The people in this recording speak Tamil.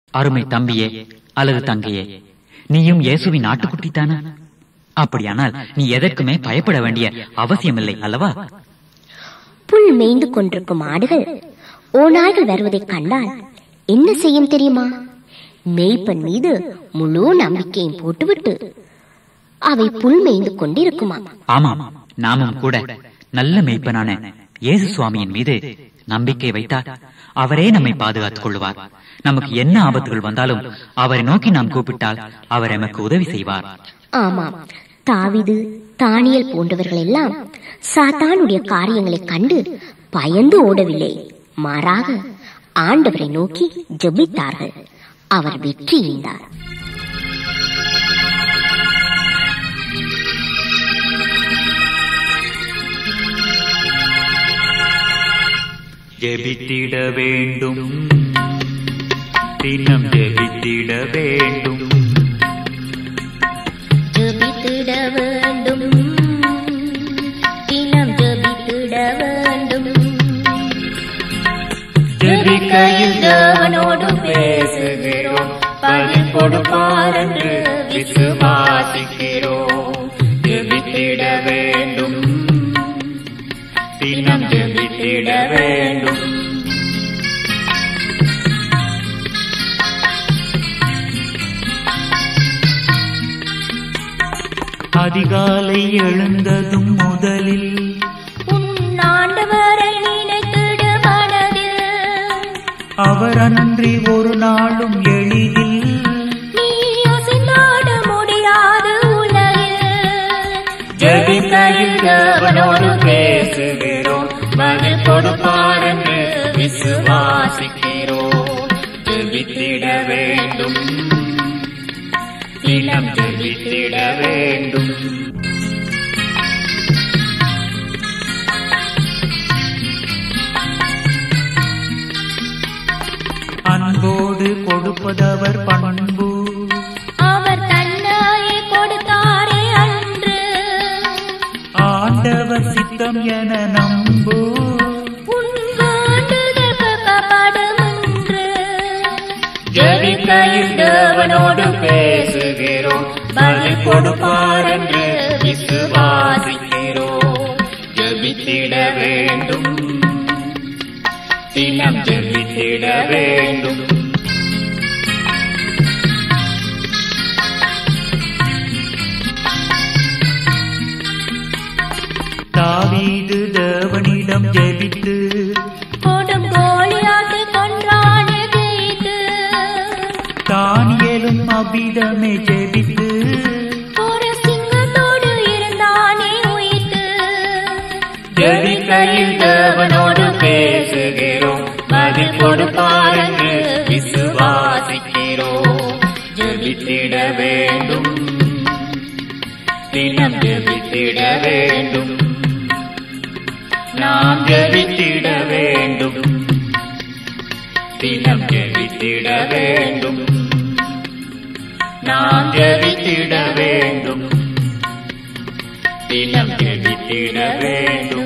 அருமை தம்பியே அல்லது தங்கையே நீயும் இயேசுவின் ஆட்டுக்குட்டி தானா அப்படியானால் நீ எதற்குமே பயப்பட வேண்டிய அவசியமில்லை அல்லவா புல் மேய்ந்து கொண்டிருக்கும் ஆடுகள் ஓநாய்கள் வருவதைக் கண்டால் என்ன செய்யும் தெரியுமா மேய்ப்பன் மீது முழு நம்பிக்கையும் போட்டுவிட்டு அவை புல் மேய்ந்து கொண்டிருக்குமா ஆமாம் நாமும் கூட நல்ல மெய்ப்பனான இயேசு சுவாமியின் மீது நம்பிக்கை வைத்தால் அவரே நம்மை பாதுகாத்துக் கொள்வார் நமக்கு என்ன ஆபத்துகள் வந்தாலும் அவரை நோக்கி நாம் கூப்பிட்டால் அவர் எமக்கு உதவி செய்வார் ஆமாம் தாவிது தானியல் போன்றவர்கள் எல்லாம் சாத்தானுடைய காரியங்களைக் கண்டு பயந்து ஓடவில்லை மாறாக ஆண்டவரை நோக்கி ஜெபித்தார்கள் அவர் வெற்றி ஈந்தார் ஜெபித்திட வேண்டும் தினம் ஜெபித்திட வேண்டும் ஜெபித்திட வேண்டும் தினம் ஜெபித்திட வேண்டும் ஜெபிக்கையில் தேவனோடு பேசுகிறோம் பதில் கொடுப்பார் என்று விசுவாசிக்கிறோம் ஜெபித்திட வேண்டும் தினம் ஜெபித்திட வேண்டும் அதிகாலை எழுந்ததும் முதலில் உன் ஆண்டவரை நினைத்திட மனதில் அவர் அன்றி ஒரு நாளும் எளிதில் நீ அசைந்தாட முடியாது உலகில் ஜெபிக்கையில் தேவனோடு பேசுகிறோம் பதில் கொடுப்பார் என்று விசுவாசிக்கிறோம் ஜெபித்திட வேண்டும் தினம் ஜெபித்திட வேண்டும் அன்போடு கொடுப்பதவர் பண்பு அவர் தன்னையே கொடுத்தாரே அன்று ஆண்டவர் சித்தம் என நம்பு உன் வேண்டுதல் கேட்கப்படும் என்று ஜெபிக்கையில் தேவனோடு பேசுகிறோம் பதில் கொடுப்பார் என்று விசுவாசிக்கிறோம் ஜெபித்திட வேண்டும் தினம் ஜெபித்திட வேண்டும் தாவீது தேவனிடம் ஜெபித்து கொடும் கோழியாட்டு கொன்றானே ஜெயித்து தானியலும் அவ்விதமே ஜெபித்து ஒரு சிங்கத்தோடு இருந்தானே உயிர்த்து ஜெபிக்கையில் தேவனோடு பேசுகிறோம் பதில் கொடுப்பார் என்று விசுவாசிக்கிறோம் ஜெபித்திட வேண்டும் தினம் ஜெபித்திட வேண்டும் நாம் ஜெபித்திட வேண்டும் தினம் ஜெபித்திட வேண்டும் நாம் ஜெபித்திட வேண்டும் தினம் ஜெபித்திட வேண்டும்